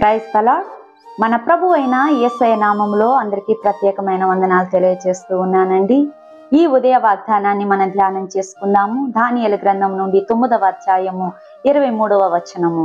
praise తలా మన ప్రభు అయిన యేసయ నామంలో అందరికీ ప్రత్యేకమైన వందనాలు తెలియజేస్తూ ఉన్నానండి ఈ ఉదయ వాగ్దానాన్ని మనం ధ్యానం చేసుకుందాము దానియల గ్రంథం నుండి తొమ్మిదవ అధ్యాయము ఇరవై మూడవ వచనము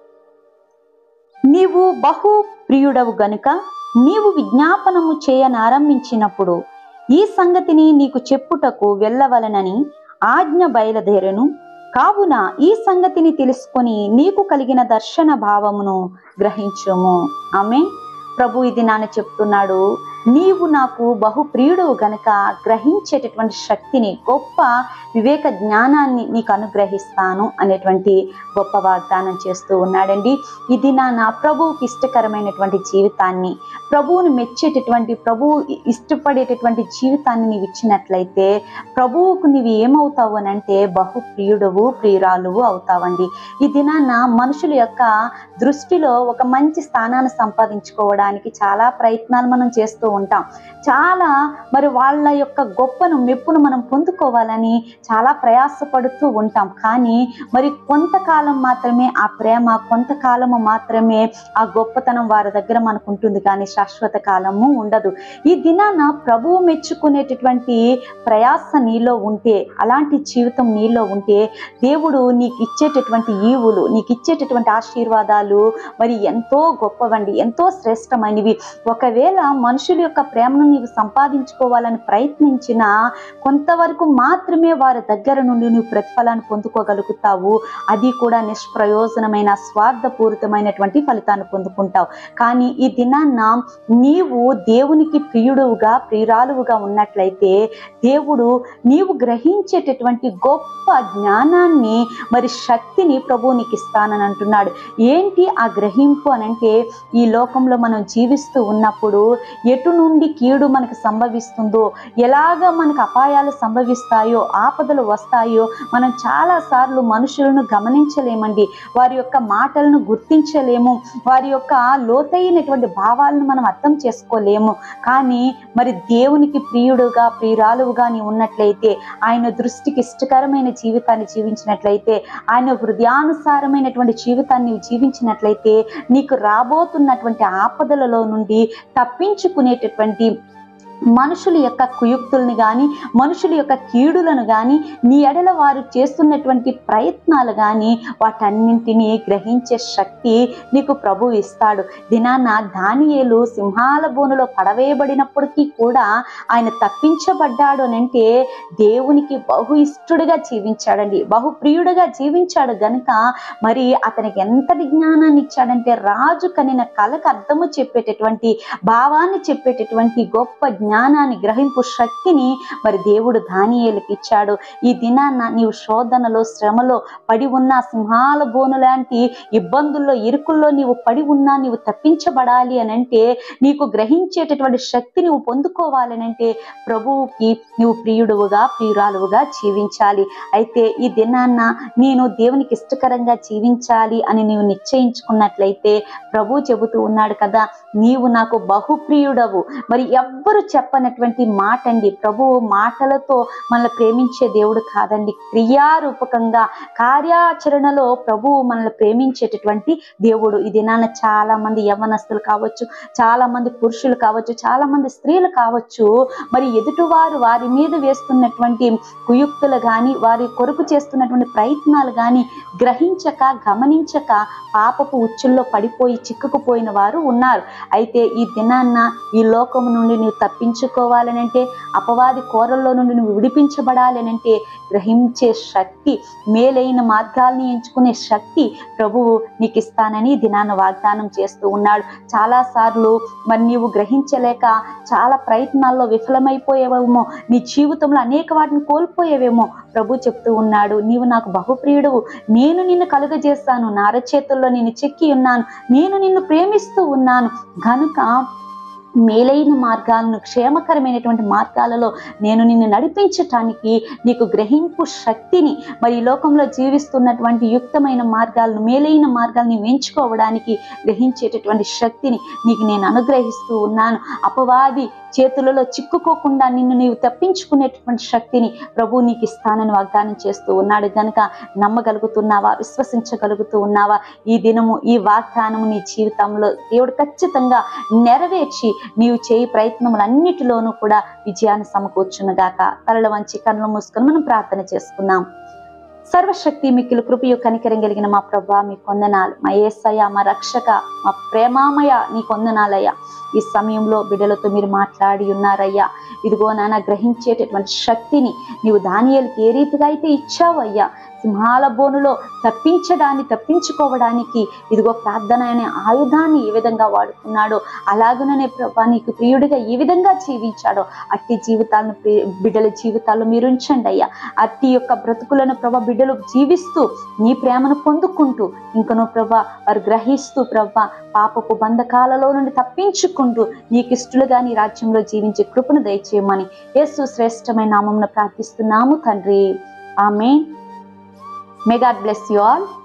నీవు బహు ప్రియుడవు గనుక నీవు విజ్ఞాపనము చేయనారంభించినప్పుడు ఈ సంగతిని నీకు చెప్పుటకు వెళ్ళవలనని ఆజ్ఞ బయలుదేరెను కావున ఈ సంగతిని తెలుసుకొని నీకు కలిగిన దర్శన భావమును గ్రహించుము ఆమె ప్రభు ఇది నాన్న చెప్తున్నాడు నీవు నాకు బహు ప్రియుడు గనక గ్రహించేటటువంటి శక్తిని గొప్ప వివేక జ్ఞానాన్ని నీకు అనుగ్రహిస్తాను అనేటువంటి గొప్ప వాగ్దానం చేస్తూ ఉన్నాడండి ఇది నా నా ప్రభువుకి ఇష్టకరమైనటువంటి జీవితాన్ని ప్రభువుని మెచ్చేటటువంటి ప్రభువు ఇష్టపడేటటువంటి జీవితాన్ని నీవు ఇచ్చినట్లయితే ప్రభువుకు నీవు ఏమవుతావు అని అంటే బహు ప్రియుడవు ప్రియురాలువు అవుతావండి ఈ దినాన మనుషుల యొక్క దృష్టిలో ఒక మంచి స్థానాన్ని సంపాదించుకోవడానికి చాలా ప్రయత్నాలు మనం చేస్తూ ఉంటాం చాలా మరి వాళ్ళ యొక్క గొప్పను మెప్పును మనం పొందుకోవాలని చాలా ప్రయాసపడుతూ ఉంటాం కానీ మరి కొంతకాలం మాత్రమే ఆ ప్రేమ కొంతకాలము మాత్రమే ఆ గొప్పతనం వారి దగ్గర మనకు ఉంటుంది కానీ శాశ్వత కాలము ఉండదు ఈ దినాన ప్రభువు మెచ్చుకునేటటువంటి ప్రయాస నీలో ఉంటే అలాంటి జీవితం నీలో ఉంటే దేవుడు నీకు ఇచ్చేటటువంటి ఈవులు నీకు ఇచ్చేటటువంటి ఆశీర్వాదాలు మరి ఎంతో గొప్పవండి ఎంతో శ్రేష్టమైనవి ఒకవేళ మనుషుల యొక్క ప్రేమను నీవు సంపాదించుకోవాలని ప్రయత్నించిన కొంతవరకు మాత్రమే వారి దగ్గర నుండి నువ్వు ప్రతిఫలాన్ని పొందుకోగలుగుతావు అది కూడా నిష్ప్రయోజనమైన స్వార్థపూరితమైనటువంటి ఫలితాన్ని పొందుకుంటావు కానీ ఈ దినాన్న నీవు దేవునికి ప్రియుడుగా ప్రియురాలువుగా ఉన్నట్లయితే దేవుడు నీవు గ్రహించేటటువంటి గొప్ప జ్ఞానాన్ని మరి శక్తిని ప్రభువు నీకు ఇస్తానని అంటున్నాడు ఏంటి ఆ గ్రహింపు అనంటే ఈ లోకంలో మనం జీవిస్తూ ఉన్నప్పుడు ఎటు నుండి కీడు మనకు సంభవిస్తుందో ఎలాగ మనకు అపాయాలు సంభవిస్తాయో ఆపదలు వస్తాయో మనం చాలా సార్లు మనుషులను గమనించలేమండి వారి యొక్క మాటలను గుర్తించలేము వారి యొక్క లోతైనటువంటి భావాలను మనం అర్థం చేసుకోలేము కానీ మరి దేవునికి ప్రియుడుగా ప్రియురాలువుగా నీ ఉన్నట్లయితే ఆయన దృష్టికి ఇష్టకరమైన జీవితాన్ని జీవించినట్లయితే ఆయన హృదయానుసారమైనటువంటి జీవితాన్ని నీవు జీవించినట్లయితే నీకు రాబోతున్నటువంటి ఆపదలలో నుండి తప్పించుకునేటటువంటి మనుషుల యొక్క కుయుక్తుల్ని కానీ మనుషుల యొక్క కీడులను కానీ నీ ఎడల వారు చేస్తున్నటువంటి ప్రయత్నాలు కానీ వాటన్నింటినీ గ్రహించే శక్తి నీకు ప్రభు ఇస్తాడు దినాన దానియేలు సింహాల బోనులో పడవేయబడినప్పటికీ కూడా ఆయన తప్పించబడ్డాడు అని అంటే దేవునికి బహు ఇష్టడుగా జీవించాడండి బహు ప్రియుడుగా జీవించాడు గనుక మరి అతనికి ఎంతటి జ్ఞానాన్ని ఇచ్చాడంటే రాజు కనిన కళకు అర్థము చెప్పేటటువంటి భావాన్ని చెప్పేటటువంటి గొప్ప జ్ఞానాన్ని గ్రహింపు శక్తిని మరి దేవుడు దానియేలకు ఇచ్చాడు ఈ దినాన్న నీవు శోధనలో శ్రమలో పడి ఉన్న సింహాల బోను లాంటి ఇబ్బందుల్లో ఇరుకుల్లో నీవు పడి ఉన్నా నీవు తప్పించబడాలి అని అంటే నీకు గ్రహించేటటువంటి శక్తి నువ్వు కోవాలని అంటే ప్రభువుకి నువ్వు ప్రియుడువుగా ప్రియురాలువుగా జీవించాలి అయితే ఈ దినాన్న నేను దేవునికి ఇష్టకరంగా జీవించాలి అని నీవు నిశ్చయించుకున్నట్లయితే ప్రభు చెబుతూ ఉన్నాడు కదా నీవు నాకు బహుప్రియుడవు మరి ఎవ్వరు చెప్పనటువంటి మాట అండి ప్రభువు మాటలతో మనల్ని ప్రేమించే దేవుడు కాదండి క్రియారూపకంగా కార్యాచరణలో ప్రభువు మనల్ని ప్రేమించేటటువంటి దేవుడు ఈ దినాన చాలా మంది యవనస్తులు కావచ్చు చాలా మంది పురుషులు కావచ్చు చాలా మంది స్త్రీలు కావచ్చు మరి ఎదుటివారు వారి మీద వేస్తున్నటువంటి కుయుక్తులు కానీ వారి కొరకు చేస్తున్నటువంటి ప్రయత్నాలు కానీ గ్రహించక గమనించక పాపపు ఉచ్చుల్లో పడిపోయి చిక్కుకుపోయిన వారు ఉన్నారు అయితే ఈ దినాన్న ఈ లోకము నుండి నువ్వు తప్పించుకోవాలని అంటే అపవాది కోరల్లో నుండి నువ్వు విడిపించబడాలి అంటే గ్రహించే శక్తి మేలైన మార్గాల్ని ఎంచుకునే శక్తి ప్రభువు నీకు ఇస్తానని దినాన్న వాగ్దానం చేస్తూ ఉన్నాడు చాలా సార్లు మరి నీవు గ్రహించలేక చాలా ప్రయత్నాల్లో విఫలమైపోయేవేమో నీ జీవితంలో అనేక వాటిని కోల్పోయేవేమో ప్రభు చెప్తూ ఉన్నాడు నీవు నాకు బహుప్రియుడువు నేను నిన్ను కలుగజేస్తాను నారచేతుల్లో నేను చెక్కి ఉన్నాను నేను నిన్ను ప్రేమిస్తూ ఉన్నాను గనుక మేలైన మార్గాలను క్షేమకరమైనటువంటి మార్గాలలో నేను నిన్ను నడిపించటానికి నీకు గ్రహింపు శక్తిని మరి ఈ లోకంలో జీవిస్తున్నటువంటి యుక్తమైన మార్గాలను మేలైన మార్గాలను ఎంచుకోవడానికి గ్రహించేటటువంటి శక్తిని నీకు నేను అనుగ్రహిస్తూ ఉన్నాను అపవాది చేతులలో చిక్కుకోకుండా నిన్ను నీవు తప్పించుకునేటటువంటి శక్తిని ప్రభు నీకు ఇస్తానని వాగ్దానం చేస్తూ ఉన్నాడు కనుక నమ్మగలుగుతున్నావా విశ్వసించగలుగుతూ ఉన్నావా ఈ దినము ఈ వాగ్దానము నీ జీవితంలో దేవుడు ఖచ్చితంగా నెరవేర్చి నీవు చేయి ప్రయత్నములన్నిటిలోనూ కూడా విజయాన్ని సమకూర్చునుగాక తలల వంచి కళ్ళు మూసుకొని మనం ప్రార్థన చేసుకుందాం సర్వశక్తి మిక్కిలు కృపయు కనికరం కలిగిన మా ప్రభా మీ కొందనాలు మా ఏసయ్య మా రక్షక మా ప్రేమామయ నీ కొందనాలయ్యా ఈ సమయంలో బిడ్డలతో మీరు మాట్లాడి ఉన్నారయ్యా ఇదిగో నాన్న గ్రహించేటటువంటి శక్తిని నీవు దానియలకి ఏ రీతిగా అయితే ఇచ్చావయ్యా సింహాల బోనులో తప్పించడాన్ని తప్పించుకోవడానికి ఇదిగో ప్రార్థన అనే ఆయుధాన్ని ఏ విధంగా వాడుకున్నాడో అలాగనే ప్రభా నీకు ప్రియుడిగా ఏ విధంగా జీవించాడో అట్టి జీవితాలను ప్రి- బిడ్డల జీవితాల్లో మీరు ఉంచండి అయ్యా అట్టి యొక్క బ్రతుకులను ప్రభా బిడ్డలు జీవిస్తూ నీ ప్రేమను పొందుకుంటూ ఇంకనూ ప్రభా వారు గ్రహిస్తూ ప్రభా పాపపు బంధకాలలో నుండి తప్పించుకుంటూ నీకు ఇష్టలుగా నీ రాజ్యంలో జీవించే కృపను దయచేయమని యేసు శ్రేష్టమైన నామమున ప్రార్థిస్తున్నాము తండ్రి ఆమె may God bless you all